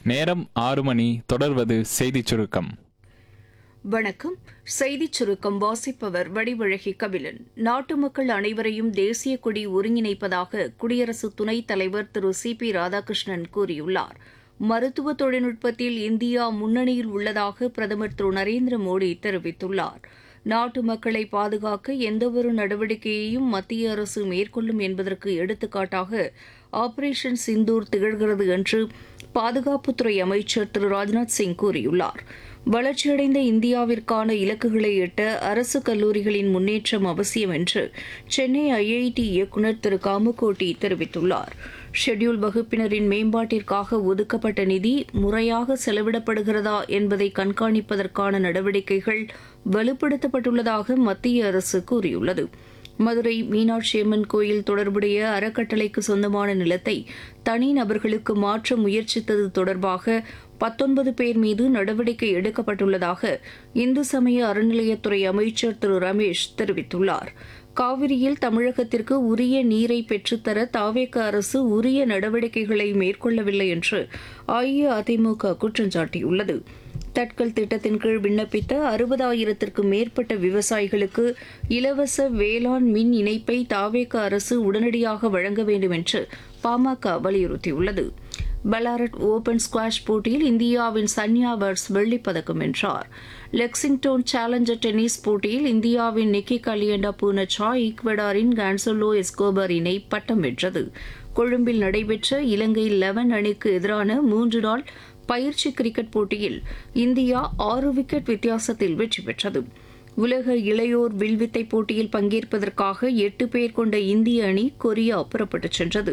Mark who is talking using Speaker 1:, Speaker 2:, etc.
Speaker 1: நேரம் ஆறு மணி தொடர்வது செய்திச் சுருக்கம்
Speaker 2: வணக்கம் செய்திச் சுருக்கம் வாசிப்பவர் வடிவழகி கபிலன் நாட்டு மக்கள் அனைவரையும் தேசிய கொடி ஒருங்கிணைப்பதாக குடியரசு துணைத் தலைவர் திரு சி பி ராதாகிருஷ்ணன் கூறியுள்ளார் மருத்துவ தொழில்நுட்பத்தில் இந்தியா முன்னணியில் உள்ளதாக பிரதமர் திரு நரேந்திர மோடி தெரிவித்துள்ளார் நாட்டு மக்களை பாதுகாக்க எந்தவொரு நடவடிக்கையையும் மத்திய அரசு மேற்கொள்ளும் என்பதற்கு எடுத்துக்காட்டாக ஆபரேஷன் சிந்தூர் திகழ்கிறது என்று பாதுகாப்புத்துறை அமைச்சர் திரு ராஜ்நாத் சிங் கூறியுள்ளார் வளர்ச்சியடைந்த இந்தியாவிற்கான இலக்குகளை எட்ட அரசு கல்லூரிகளின் முன்னேற்றம் அவசியம் என்று சென்னை ஐஐடி இயக்குநர் திரு காமகோட்டி தெரிவித்துள்ளார் ஷெட்யூல் வகுப்பினரின் மேம்பாட்டிற்காக ஒதுக்கப்பட்ட நிதி முறையாக செலவிடப்படுகிறதா என்பதை கண்காணிப்பதற்கான நடவடிக்கைகள் வலுப்படுத்தப்பட்டுள்ளதாக மத்திய அரசு கூறியுள்ளது மதுரை மீனாட்சி அம்மன் கோயில் தொடர்புடைய அறக்கட்டளைக்கு சொந்தமான நிலத்தை தனிநபர்களுக்கு மாற்ற முயற்சித்தது தொடர்பாக பத்தொன்பது பேர் மீது நடவடிக்கை எடுக்கப்பட்டுள்ளதாக இந்து சமய அறநிலையத்துறை அமைச்சர் திரு ரமேஷ் தெரிவித்துள்ளார் காவிரியில் தமிழகத்திற்கு உரிய நீரை பெற்றுத்தர தாவேக அரசு உரிய நடவடிக்கைகளை மேற்கொள்ளவில்லை என்று அஇஅதிமுக குற்றம் சாட்டியுள்ளது தட்கல் திட்டத்தின் கீழ் விண்ணப்பித்த அறுபதாயிரத்திற்கும் மேற்பட்ட விவசாயிகளுக்கு இலவச வேளாண் மின் இணைப்பை தாவேக அரசு உடனடியாக வழங்க வேண்டும் என்று பாமக வலியுறுத்தியுள்ளது பலாரட் ஓபன் ஸ்குவாஷ் போட்டியில் இந்தியாவின் சன்யா வர்ஸ் வெள்ளிப்பதக்கம் வென்றார் லெக்சிங்டோன் சேலஞ்சர் டென்னிஸ் போட்டியில் இந்தியாவின் நிக்கி கலியண்டா பூனச்சா ஈக்வடாரின் கான்சோலோ எஸ்கோபர் இணை பட்டம் வென்றது கொழும்பில் நடைபெற்ற இலங்கை லெவன் அணிக்கு எதிரான மூன்று நாள் பயிற்சி கிரிக்கெட் போட்டியில் இந்தியா ஆறு விக்கெட் வித்தியாசத்தில் வெற்றி பெற்றது உலக இளையோர் வில்வித்தை போட்டியில் பங்கேற்பதற்காக எட்டு பேர் கொண்ட இந்திய அணி கொரியா புறப்பட்டுச் சென்றது